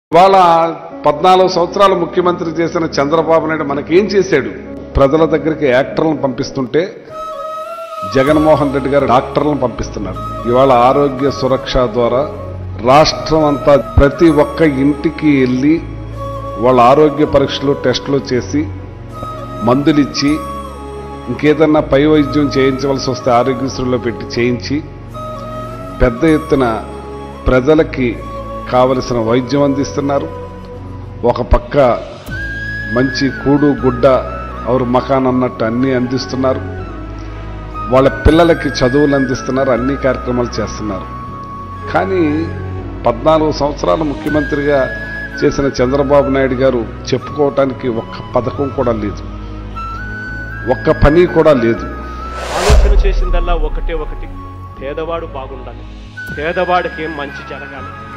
ఇవాళ పద్నాలుగు సంవత్సరాలు ముఖ్యమంత్రి చేసిన చంద్రబాబు నాయుడు మనకేం చేశాడు ప్రజల దగ్గరికి యాక్టర్లను పంపిస్తుంటే జగన్మోహన్ రెడ్డి గారు డాక్టర్లను పంపిస్తున్నారు ఇవాళ ఆరోగ్య సురక్ష ద్వారా రాష్ట్రం అంతా ప్రతి ఒక్క ఇంటికి వెళ్ళి వాళ్ళ ఆరోగ్య పరీక్షలు టెస్టులు చేసి మందులు ఇచ్చి ఇంకేదన్నా పై వైద్యం చేయించవలసి వస్తే ఆరోగ్యశ్రీలో పెట్టి చేయించి పెద్ద ఎత్తున ప్రజలకి కావలసిన వైద్యం అందిస్తున్నారు ఒక పక్క మంచి కూడు గుడ్డ అవరు మకాన్ అన్నట్టు అన్నీ అందిస్తున్నారు వాళ్ళ పిల్లలకి చదువులు అందిస్తున్నారు అన్ని కార్యక్రమాలు చేస్తున్నారు కానీ పద్నాలుగు సంవత్సరాలు ముఖ్యమంత్రిగా చేసిన చంద్రబాబు నాయుడు గారు చెప్పుకోవటానికి ఒక్క పథకం కూడా లేదు ఒక్క పని కూడా లేదు ఆలోచన చేసిందల్లా ఒకటే ఒకటి పేదవాడు బాగుండాలి పేదవాడికి మంచి జరగాలి